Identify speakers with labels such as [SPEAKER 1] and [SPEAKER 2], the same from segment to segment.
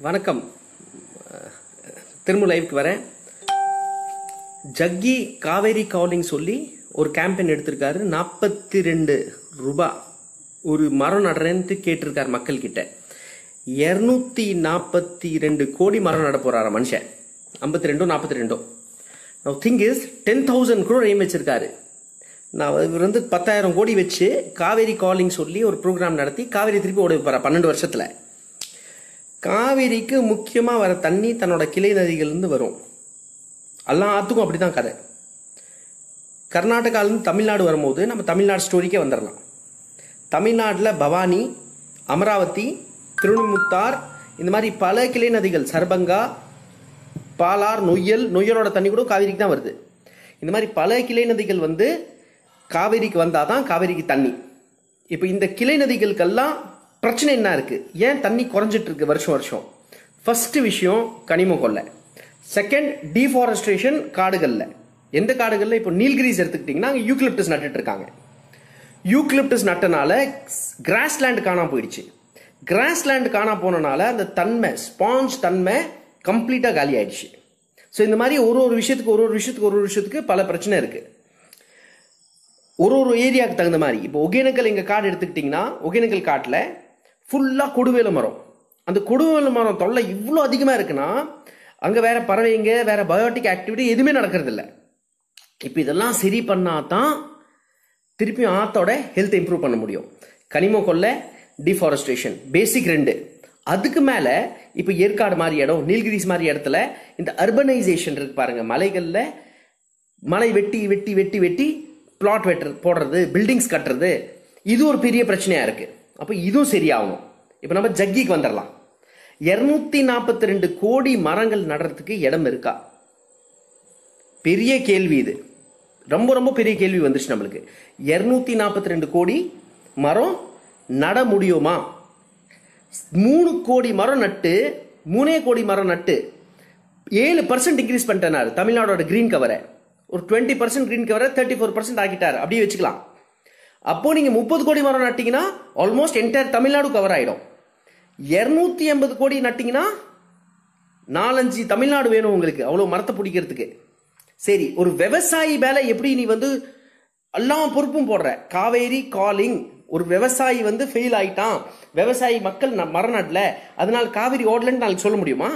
[SPEAKER 1] வணக்கம் திரும்ப லைவுக்கு வரேன் ஜக்கி காவேரி காலிங் சொல்லி ஒரு கேம்பெயின் எடுத்திருக்காரு நாற்பத்தி ரெண்டு ரூபா ஒரு மரம் நடுறேன்ட்டு கேட்டிருக்காரு மக்கள் கிட்ட இரநூத்தி நாற்பத்தி ரெண்டு கோடி மரம் நட போறாரு மனுஷன் ஐம்பத்தி ரெண்டோ நாற்பத்தி ரெண்டோ now thing is ten thousand கூட எய்ம் வச்சிருக்காரு நான் இவர் வந்து பத்தாயிரம் கோடி வச்சு காவேரி காலிங் சொல்லி ஒரு ப்ரோக்ராம் நடத்தி காவேரி திருப்பி ஓட வைப்பாரா பன்னெண்டு வருஷத்துல காவேரிக்கு முக்கியமாக வர தண்ணி தன்னோட கிளை நதிகள்லேருந்து வரும் எல்லா ஆற்றுக்கும் அப்படி தான் கதை கர்நாடகாவிலேருந்து தமிழ்நாடு வரும்போது நம்ம தமிழ்நாடு ஸ்டோரிக்கே வந்துடலாம் தமிழ்நாட்டில் பவானி அமராவதி திருணிமுத்தார் இந்த மாதிரி பல கிளை நதிகள் சர்பங்கா பாலார் நொய்யல் நொய்யலோட தண்ணி கூட காவேரிக்கு தான் வருது இந்த மாதிரி பல கிளை நதிகள் வந்து காவேரிக்கு வந்தால் தான் காவேரிக்கு தண்ணி இப்போ இந்த கிளை நதிகளுக்கெல்லாம் பிரச்சனை என்ன இருக்கு ஏன் தண்ணி குறைஞ்சிட்டு இருக்கு வருஷம் வருஷம் ஃபர்ஸ்ட் விஷயம் கனிம கொள்ளை செகண்ட் டீஃபாரஸ்ட்ரேஷன் காடுகள்ல எந்த காடுகள்ல இப்போ நீல்கிரிஸ் எடுத்துக்கிட்டிங்கன்னா அங்கே யூக்லிப்டஸ் நட்டுட்டு இருக்காங்க யூக்லிப்டஸ் நட்டனால கிராஸ்லேண்ட் காணாம போயிடுச்சு கிராஸ்லேண்ட் காணாம போனனால அந்த தன்மை ஸ்பாஞ்ச் தன்மை கம்ப்ளீட்டாக காலி ஆயிடுச்சு ஸோ இந்த மாதிரி ஒரு ஒரு விஷயத்துக்கு ஒரு ஒரு விஷயத்துக்கு ஒரு ஒரு விஷயத்துக்கு பல பிரச்சனை இருக்கு ஒரு ஒரு ஏரியாவுக்கு தகுந்த மாதிரி இப்போ ஒகேனக்கல் எங்கள் காடு எடுத்துக்கிட்டிங்கன்னா ஒகேனக்கல் காட்டில் ஃபுல்லாக கொடுவேல மரம் அந்த கொடுவேல மரம் தொல்லை இவ்வளோ அதிகமாக இருக்குன்னா அங்கே வேற பறவைங்க வேற பயோட்டிக் ஆக்டிவிட்டி எதுவுமே நடக்கிறது இல்லை இப்போ இதெல்லாம் சரி பண்ணால் தான் திருப்பியும் ஆத்தோட ஹெல்த் இம்ப்ரூவ் பண்ண முடியும் கனிம கொள்ளை டிஃபாரஸ்ட்ரேஷன் பேசிக் ரெண்டு அதுக்கு மேலே இப்போ ஏற்காடு மாதிரி இடம் நீல்கிரிஸ் மாதிரி இடத்துல இந்த அர்பனைசேஷன் இருக்கு பாருங்க மலைகளில் மலை வெட்டி வெட்டி வெட்டி வெட்டி பிளாட் வெட்டுறது போடுறது பில்டிங்ஸ் கட்டுறது இது ஒரு பெரிய பிரச்சனையா இருக்கு அப்போ இதுவும் சரியாகணும் இப்போ நம்ம ஜக்கிக்கு வந்துடலாம் இருநூத்தி நாற்பத்தி ரெண்டு கோடி மரங்கள் நடுறதுக்கு இடம் இருக்கா பெரிய கேள்வி இது ரொம்ப ரொம்ப பெரிய கேள்வி வந்துருச்சு நம்மளுக்கு இருநூத்தி நாற்பத்தி ரெண்டு கோடி மரம் நட முடியுமா மூணு கோடி மரம் நட்டு மூணே கோடி மரம் நட்டு ஏழு பர்சன்ட் இன்க்ரீஸ் பண்ணிட்டேனாரு தமிழ்நாடோட கிரீன் கவரை ஒரு டுவெண்ட்டி பர்சன்ட் கிரீன் கவரை தேர்ட்டி ஃபோர் பர்சன்ட் ஆக்கிட்டார் அப்படியே வச்சுக்கலாம் அப்போ நீங்க முப்பது கோடி மரம் நட்டீங்கன்னா ஆல்மோஸ்ட் என்டையர் தமிழ்நாடு கவர் ஆயிடும் இருநூத்தி எண்பது கோடி நட்டீங்கன்னா நாலஞ்சு தமிழ்நாடு வேணும் உங்களுக்கு அவ்வளவு மரத்தை பிடிக்கிறதுக்கு சரி ஒரு விவசாயி மேல எப்படி நீ வந்து எல்லா பொறுப்பும் போடுற காவேரி காலிங் ஒரு விவசாயி வந்து ஃபெயில் ஆயிட்டான் விவசாயி மக்கள் ந- மரம் நடல அதனால காவேரி ஓடலன்னு நாளைக்கு சொல்ல முடியுமா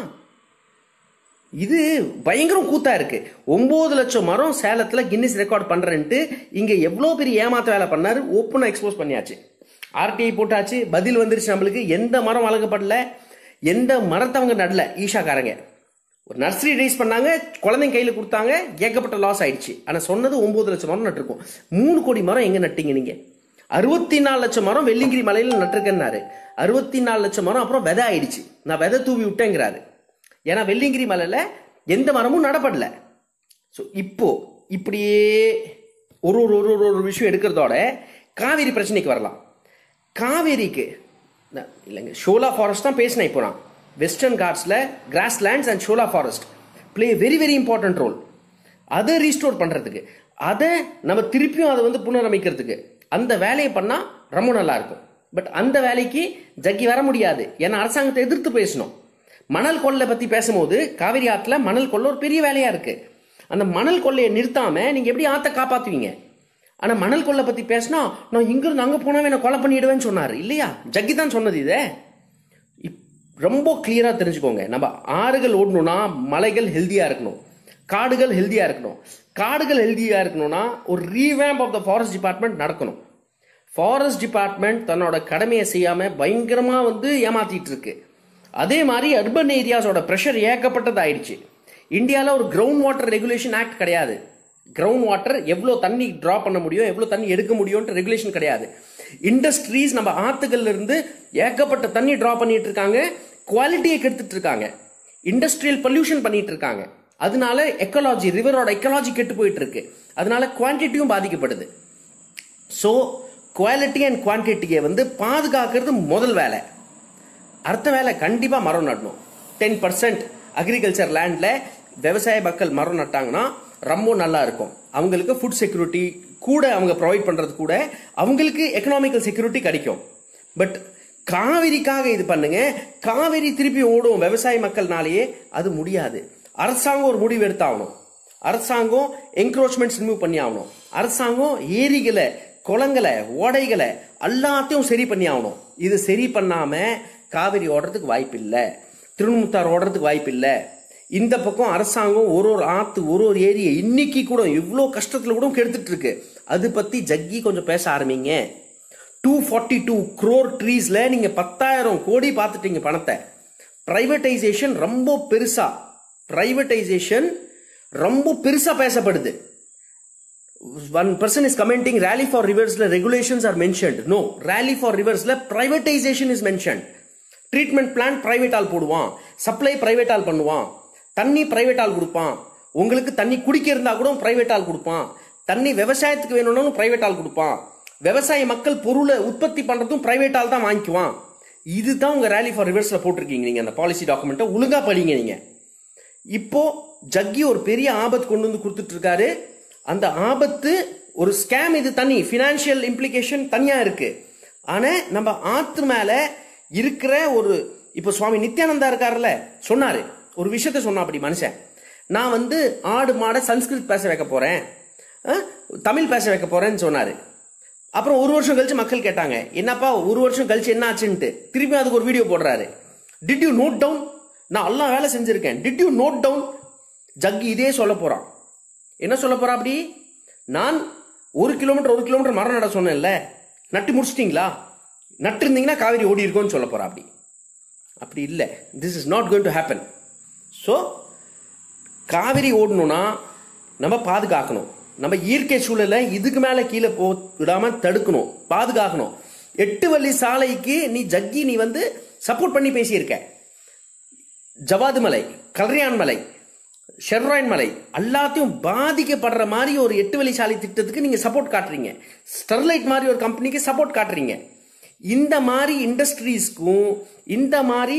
[SPEAKER 1] இது பயங்கரம் கூத்தா இருக்கு ஒன்பது லட்சம் மரம் சேலத்துல கின்னிஸ் ரெக்கார்ட் பண்றேன்ட்டு இங்க எவ்வளவு பெரிய ஏமாத்த வேலை பண்ணாரு ஓப்பனா எக்ஸ்போஸ் பண்ணியாச்சு ஆர்டிஐ போட்டாச்சு பதில் வந்துருச்சு நம்மளுக்கு எந்த மரம் வழங்கப்படல எந்த மரத்தை அவங்க நடல ஈஷாக்காரங்க ஒரு நர்சரி ரைஸ் பண்ணாங்க குழந்தைங்க கையில கொடுத்தாங்க ஏகப்பட்ட லாஸ் ஆயிடுச்சு ஆனா சொன்னது ஒன்பது லட்சம் மரம் நட்டிருக்கோம் மூணு கோடி மரம் எங்க நட்டீங்க நீங்க அறுபத்தி நாலு லட்சம் மரம் வெள்ளிங்கிரி மலையில நட்டிருக்கேன்னாரு அறுபத்தி நாலு லட்சம் மரம் அப்புறம் விதை ஆயிடுச்சு நான் விதை தூவி விட்டேங்கிறாரு ஏன்னா வெள்ளிங்கிரி மலையில எந்த மரமும் நடப்படல ஸோ இப்போ இப்படியே ஒரு ஒரு ஒரு ஒரு ஒரு விஷயம் எடுக்கிறதோட காவேரி பிரச்சனைக்கு வரலாம் காவேரிக்கு நான் இல்லைங்க ஷோலா ஃபாரஸ்ட் தான் பேசினேன் இப்போ நான் வெஸ்டர்ன் காட்ஸில் grass lands and shola forest play very very important role அதை ரீஸ்டோர் பண்ணுறதுக்கு அதை நம்ம திருப்பியும் அதை வந்து புனரமைக்கிறதுக்கு அந்த வேலையை பண்ணால் ரொம்ப நல்லா இருக்கும் பட் அந்த வேலைக்கு ஜக்கி வர முடியாது ஏன்னா அரசாங்கத்தை எதிர்த்து பேசணும் மணல் கொள்ளை பற்றி பேசும்போது காவிரி ஆற்றுல மணல் கொள்ளை ஒரு பெரிய வேலையாக இருக்கு அந்த மணல் கொள்ளையை நிறுத்தாம நீங்கள் எப்படி ஆற்றை காப்பாற்றுவீங்க ஆனா மணல் கொள்ளை பத்தி பேசினா நான் இங்கிருந்து அங்க போனாவே நான் கொலை பண்ணிடுவேன்னு சொன்னாரு இல்லையா ஜக்கி தான் சொன்னது இதே இப்- ரொம்ப கிளியரா தெரிஞ்சுக்கோங்க நம்ம ஆறுகள் ஓடணும்னா மலைகள் ஹெல்தியா இருக்கணும் காடுகள் ஹெல்தியா இருக்கணும் காடுகள் ஹெல்தியா இருக்கணும்னா ஒரு revamp of the forest department நடக்கணும் ஃபாரஸ்ட் டிபார்ட்மெண்ட் தன்னோட கடமையை செய்யாம பயங்கரமா வந்து ஏமாத்திட்டு இருக்கு அதே மாதிரி அர்பன் ஏரியாஸோட ப்ரெஷர் ஏகப்பட்டது ஆயிடுச்சு இந்தியாவில் ஒரு கிரவுண்ட் வாட்டர் ரெகுலேஷன் ஆக்ட் கிடையாது கிரவுண்ட் வாட்டர் எவ்வளோ தண்ணி ட்ரா பண்ண முடியும் எவ்வளோ தண்ணி எடுக்க முடியும்ன்ற ரெகுலேஷன் கிடையாது இண்டஸ்ட்ரீஸ் நம்ம ஆத்துகள்ல இருந்து ஏகப்பட்ட தண்ணி ட்ரா பண்ணிட்டு இருக்காங்க குவாலிட்டியை கெடுத்துட்டு இருக்காங்க இண்டஸ்ட்ரியல் பொல்யூஷன் பண்ணிட்டு இருக்காங்க அதனால எக்கலாஜி ரிவரோட எக்கலாஜி கெட்டு போயிட்டு இருக்கு அதனால குவான்டிட்டியும் பாதிக்கப்படுது ஸோ குவாலிட்டி அண்ட் குவான்டிட்டியை வந்து பாதுகாக்கிறது முதல் வேலை அடுத்த வேலை கண்டிப்பாக மரம் நடணும் டென் பர்சன்ட் அக்ரிகல்ச்சர் லேண்ட்ல விவசாய மக்கள் மரம் நட்டாங்கன்னா ரொம்ப நல்லா இருக்கும் அவங்களுக்கு ஃபுட் செக்யூரிட்டி கூட அவங்க ப்ரொவைட் பண்றது கூட அவங்களுக்கு எக்கனாமிக்கல் செக்யூரிட்டி கிடைக்கும் பட் காவிரிக்காக இது பண்ணுங்க காவிரி திருப்பி ஓடும் விவசாய மக்கள்னாலேயே அது முடியாது அரசாங்கம் ஒரு முடிவு எடுத்தாகணும் அரசாங்கம் என்க்ரோச்மெண்ட்ஸ் ரிமூவ் பண்ணி ஆகணும் அரசாங்கம் ஏரிகளை குளங்களை ஓடைகளை எல்லாத்தையும் சரி பண்ணி ஆகணும் இது சரி பண்ணாம காவிரி ஓடுறதுக்கு வாய்ப்பு இல்லை திருநுமுத்தார் ஓடுறதுக்கு வாய்ப்பு இல்லை இந்த பக்கம் அரசாங்கம் ஒரு ஒரு ஆத்து ஒரு ஒரு ஏரியை இன்னைக்கு கூட இவ்வளோ கஷ்டத்துல கூட கெடுத்துட்டு இருக்கு அது பத்தி ஜக்கி கொஞ்சம் பேச ஆரம்பிங்க டூ ஃபார்ட்டி டூ க்ரோர் ட்ரீஸ்ல நீங்க பத்தாயிரம் கோடி பார்த்துட்டீங்க பணத்தை பிரைவேட்டைசேஷன் ரொம்ப பெருசா பிரைவேட்டைசேஷன் ரொம்ப பெருசா பேசப்படுது one person is commenting really for ரிவர்ஸ்ல regulations are mentioned no really for ரிவர்ஸ்ல privatisation is mention treatment plan private ஆள் போடுவான் சப்ளை பிரைவேட் ஆள் பண்ணுவான் தண்ணி பிரைவேட் ஆள் கொடுப்பான் உங்களுக்கு தண்ணி குடிக்க இருந்தா கூட பிரைவேட் ஆள் கொடுப்பான் தண்ணி விவசாயத்துக்கு வேணும்னாலும் பிரைவேட் ஆள் கொடுப்பான் விவசாய மக்கள் பொருளை உற்பத்தி பண்றதும் பிரைவேட் ஆள் தான் வாங்கிக்குவான் இதுதான் உங்க ரேலி ஃபார் ரிவர்ஸ்ல போட்டிருக்கீங்க நீங்க அந்த பாலிசி டாக்குமெண்ட்டை ஒழுங்கா படிங்க நீங்க இப்போ ஜக்கி ஒரு பெரிய ஆபத்து கொண்டு வந்து கொடுத்துட்டு இருக்காரு அந்த ஆபத்து ஒரு ஸ்கேம் இது தனி ஃபினான்ஷியல் இம்ப்ளிகேஷன் தனியா இருக்கு ஆனா நம்ம ஆத்து மேல இருக்கிற ஒரு இப்போ சுவாமி நித்யானந்தா இருக்காருல்ல சொன்னாரு ஒரு விஷயத்த சொன்னா அப்படி மனுஷன் நான் வந்து ஆடு மாடை சன்ஸ்கிருத் பேச வைக்க போறேன் அஹ், தமிழ் பேச வைக்க போறேன்னு சொன்னாரு அப்புறம் ஒரு வருஷம் கழிச்சு மக்கள் கேட்டாங்க என்னப்பா ஒரு வருஷம் கழிச்சு என்ன ஆச்சுன்ட்டு திருப்பி அதுக்கு ஒரு வீடியோ போடுறாரு டிட் யூ நோட் டவுன் நான் எல்லாம் வேலை செஞ்சிருக்கேன் did you note down Jaggi இதே சொல்ல போறான் என்ன சொல்ல போறா அப்படி நான் ஒரு கிலோமீட்டர் ஒரு கிலோமீட்டர் மரம் நட சொன்னேன்ல நட்டு முடிச்சிட்டீங்களா நட்டு இருந்தீங்கன்னா காவிரி ஓடி இருக்கும்னு சொல்ல போறா அப்படி அப்படி இல்லை this is not going to happen so Kaveri ஓடணும்னா நம்ம பாதுகாக்கணும் நம்ம இயற்கை சூழலை இதுக்கு மேல கீழே போ விடாம தடுக்கணும் பாதுகாக்கணும் எட்டு வழி சாலைக்கு நீ ஜக்கி நீ வந்து சப்போர்ட் பண்ணி பேசியிருக்க ஜவாது மலை கல்ரியான் மலை ஷெர்ராயின் மலை எல்லாத்தையும் பாதிக்கப்படுற மாதிரி ஒரு எட்டு வழி சாலை திட்டத்துக்கு நீங்க சப்போர்ட் காட்டுறீங்க ஸ்டெர்லைட் மாதிரி ஒரு கம்பெனிக்கு சப்போர்ட் காட்டுறீங்க இந்த மாதிரி இண்டஸ்ட்ரீஸ்க்கும் இந்த மாதிரி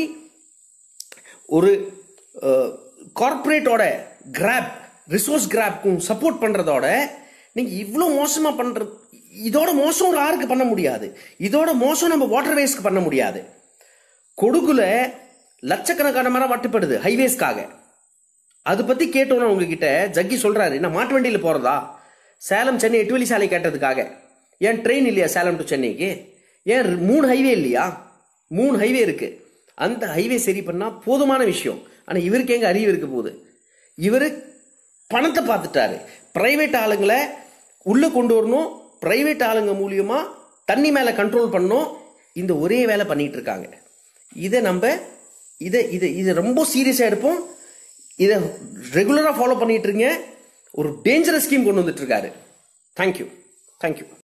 [SPEAKER 1] ஒரு கார்ப்பரேட்டோட கிராப் ரிசோர்ஸ் கிராப்க்கும் சப்போர்ட் பண்றதோட நீங்க இவ்வளோ மோசமா பண்ற இதோட மோசம் ஒரு ஆருக்கு பண்ண முடியாது இதோட மோசம் நம்ம வாட்டர் வேஸ்க்கு பண்ண முடியாது கொடுகுல லட்சக்கணக்கான மரம் வட்டுப்படுது ஹைவேஸ்க்காக அது பத்தி கேட்டோம்னா உங்ககிட்ட ஜக்கி சொல்றாரு நான் மாட்டு வண்டியில போறதா சேலம் சென்னை எட்டு வழி சாலை கேட்டதுக்காக ஏன் ட்ரெயின் இல்லையா சேலம் டு சென்னைக்கு ஏன் மூணு ஹைவே இல்லையா மூணு ஹைவே இருக்கு அந்த ஹைவே சரி பண்ணா போதுமான விஷயம் ஆனா இவருக்கு எங்க அறிவு இருக்க போகுது இவரு பணத்தை பார்த்துட்டாரு பிரைவேட் ஆளுங்களை உள்ள கொண்டு வரணும் பிரைவேட் ஆளுங்க மூலியமா தண்ணி மேல கண்ட்ரோல் பண்ணணும் இந்த ஒரே வேலை பண்ணிட்டு இருக்காங்க இதை நம்ம இதை இதை இதை ரொம்ப சீரியஸா எடுப்போம் இதை ரெகுலரா ஃபாலோ பண்ணிட்டு இருங்க ஒரு டேஞ்சரஸ் ஸ்கீம் கொண்டு வந்துட்டு இருக்காரு தேங்க்யூ தேங்க்யூ